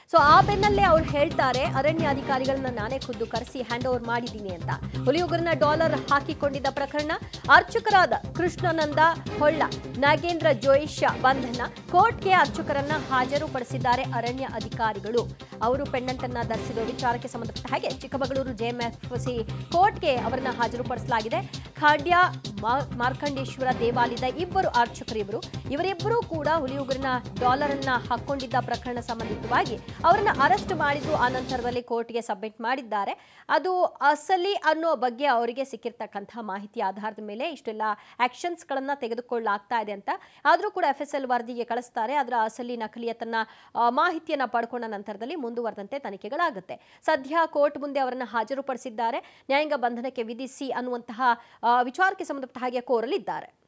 so ಆ ಬೆನ್ನಲ್ಲೇ ಅವ್ರು ಹೇಳ್ತಾರೆ ಅರಣ್ಯ ಅಧಿಕಾರಿಗಳನ್ನ ನಾನೇ ಖುದ್ದು ಕರೆಸಿ ಹ್ಯಾಂಡ್ ಓವರ್ ಮಾಡಿದ್ದೀನಿ ಅಂತ ಹುಲಿಯುಗರನ್ನ ಡಾಲರ್ ಹಾಕಿಕೊಂಡಿದ್ದ ಪ್ರಕರಣ ಅರ್ಚಕರಾದ ಕೃಷ್ಣನಂದ ಹೊಳ್ಳ ನಾಗೇಂದ್ರ ಜೋಯಿಷ ಬಂಧನ ಕೋರ್ಟ್ಗೆ ಅರ್ಚಕರನ್ನ ಹಾಜರುಪಡಿಸಿದ್ದಾರೆ ಅರಣ್ಯ ಅಧಿಕಾರಿಗಳು ಅವರು ಪೆಂಡೆಂಟ್ ಅನ್ನ ಧರಿಸಿರುವ ವಿಚಾರಕ್ಕೆ ಸಂಬಂಧಪಟ್ಟ ಹಾಗೆ ಚಿಕ್ಕಮಗಳೂರು ಜೆಎಂಎಫ್ಸಿ ಕೋರ್ಟ್ಗೆ ಅವರನ್ನ ಹಾಜರುಪಡಿಸಲಾಗಿದೆ ಖಾಡ್ಯ ಮಾ- ಮಾರ್ಕಂಡೇಶ್ವರ ದೇವಾಲಯದ ಇಬ್ಬರು ಅರ್ಚಕರಿಬ್ಬರು ಇವರಿಬ್ಬರೂ ಕೂಡ ಹುಲಿಯುಗರನ್ನ ಡಾಲರ್ ಅನ್ನ ಹಾಕೊಂಡಿದ್ದ ಪ್ರಕರಣ ಸಂಬಂಧಿತವಾಗಿ ಅವರನ್ನ ಅರೆಸ್ಟ್ ಮಾಡಿದ್ದು ಆ ನಂತರದಲ್ಲಿ ಕೋರ್ಟ್ಗೆ ಸಬ್ಮಿಟ್ ಮಾಡಿದ್ದಾರೆ ಅದು ಅಸಲಿ ಅನ್ನೋ ಬಗ್ಗೆ ಅವರಿಗೆ ಸಿಕ್ಕಿರ್ತಕ್ಕಂತಹ ಮಾಹಿತಿ ಆಧಾರದ ಮೇಲೆ ಇಷ್ಟೆಲ್ಲ ಆಕ್ಷನ್ಸ್ಗಳನ್ನ ತೆಗೆದುಕೊಳ್ಳಲಾಗ್ತಾ ಇದೆ ಅಂತ ಆದರೂ ಕೂಡ ಎಫ್ ಎಸ್ ಎಲ್ ವರದಿಗೆ ಕಳಿಸ್ತಾರೆ ಅದರ ಅಸಲಿ ನಕಲಿಯತನ್ನ ಆ, ಮಾಹಿತಿಯನ್ನ ಪಡ್ಕೊಂಡ ನಂತರದಲ್ಲಿ ಮುಂದುವರೆದಂತೆ ತನಿಖೆಗಳಾಗುತ್ತೆ ಸದ್ಯ ಕೋರ್ಟ್ ಮುಂದೆ ಅವರನ್ನ ಹಾಜರುಪಡಿಸಿದ್ದಾರೆ ನ್ಯಾಯಾಂಗ ಬಂಧನಕ್ಕೆ ವಿಧಿಸಿ ಅನ್ನುವಂತಹ ಆ, ವಿಚಾರಕ್ಕೆ ಸಂಬಂಧಪಟ್ಟ ಹಾಗೆ ಕೋರಲಿದ್ದಾರೆ